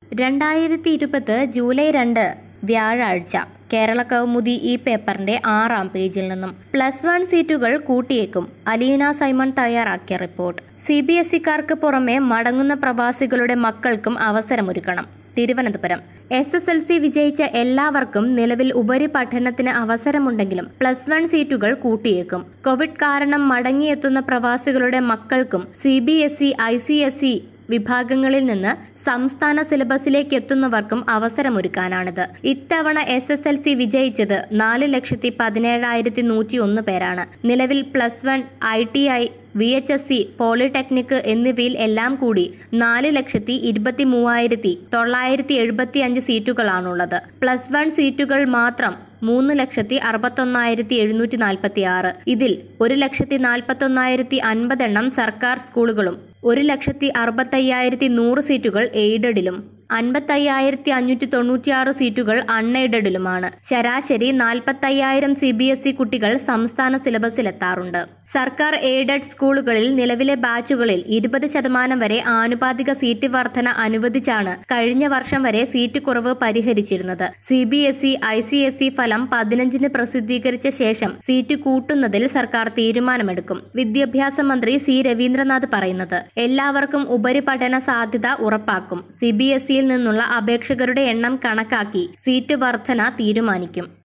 രണ്ടായിരത്തി ഇരുപത് ജൂലൈ രണ്ട് വ്യാഴാഴ്ച കേരള കൗമുദി ഈ പേപ്പറിന്റെ ആറാം പേജിൽ നിന്നും പ്ലസ് വൺ സീറ്റുകൾ കൂട്ടിയേക്കും അലീന സൈമൺ തയ്യാറാക്കിയ റിപ്പോർട്ട് സി ബി എസ് ഇക്കാർക്ക് പുറമെ മടങ്ങുന്ന പ്രവാസികളുടെ മക്കൾക്കും അവസരമൊരുക്കണം Thiruvananthapuram S S L C വിജയിച്ച എല്ലാവർക്കും നിലവിൽ ഉപരിപഠനത്തിന് അവസരമുണ്ടെങ്കിലും പ്ലസ് വൺ സീറ്റുകൾ കൂട്ടിയേക്കും കോവിഡ് കാരണം മടങ്ങിയെത്തുന്ന പ്രവാസികളുടെ മക്കൾക്കും C B S E I C S E വിഭാഗങ്ങളിൽ നിന്ന് സംസ്ഥാന സിലബസിലേക്ക് എത്തുന്നവർക്കും അവസരമൊരുക്കാനാണിത് ഇത്തവണ എസ് എസ് എൽ സി വിജയിച്ചത് നാല് ലക്ഷത്തി പതിനേഴായിരത്തി നൂറ്റി ഒന്ന് പേരാണ് നിലവിൽ plus one I T I V H S C polytechnic എന്നിവയിൽ എല്ലാം കൂടി നാല് ലക്ഷത്തി ഇരുപത്തി മൂവായിരത്തി തൊള്ളായിരത്തി എഴുപത്തി അഞ്ച് സീറ്റുകളാണുള്ളത് പ്ലസ് വൺ സീറ്റുകൾ മാത്രം മൂന്ന് ലക്ഷത്തി അറുപത്തൊന്നായിരത്തി എഴുന്നൂറ്റി നാൽപ്പത്തി ആറ് ഇതിൽ ഒരു ലക്ഷത്തി നാൽപ്പത്തൊന്നായിരത്തി അൻപതെണ്ണം സർക്കാർ സ്കൂളുകളും ഒരു ലക്ഷത്തി അറുപത്തയ്യായിരത്തി നൂറ് സീറ്റുകൾ എയ്ഡഡിലും അൻപത്തയ്യായിരത്തി അഞ്ഞൂറ്റി തൊണ്ണൂറ്റിയാറ് സീറ്റുകൾ അൺഎയ്ഡഡിലുമാണ് ശരാശരി നാൽപ്പത്തയ്യായിരം സി ബി എസ് ഇ കുട്ടികൾ സംസ്ഥാന സിലബസിലെത്താറുണ്ട് സർക്കാർ എയ്ഡഡ് സ്കൂളുകളിൽ നിലവിലെ ബാച്ചുകളിൽ ഇരുപത് ശതമാനം വരെ ആനുപാതിക സീറ്റ് വർധന അനുവദിച്ചാണ് കഴിഞ്ഞ വർഷം വരെ സീറ്റ് കുറവ് പരിഹരിച്ചിരുന്നത് C B S E I C S E ഫലം പതിനഞ്ചിന് പ്രസിദ്ധീകരിച്ച ശേഷം സീറ്റ് കൂട്ടുന്നതിൽ സർക്കാർ തീരുമാനമെടുക്കും വിദ്യാഭ്യാസ മന്ത്രി സി രവീന്ദ്രനാഥ് പറയുന്നത് എല്ലാവർക്കും ഉപരിപഠന സാധ്യത ഉറപ്പാക്കും സി ബി എസ് ഇയിൽ നിന്നുള്ള അപേക്ഷകരുടെ എണ്ണം കണക്കാക്കി സീറ്റ് വർധന തീരുമാനിക്കും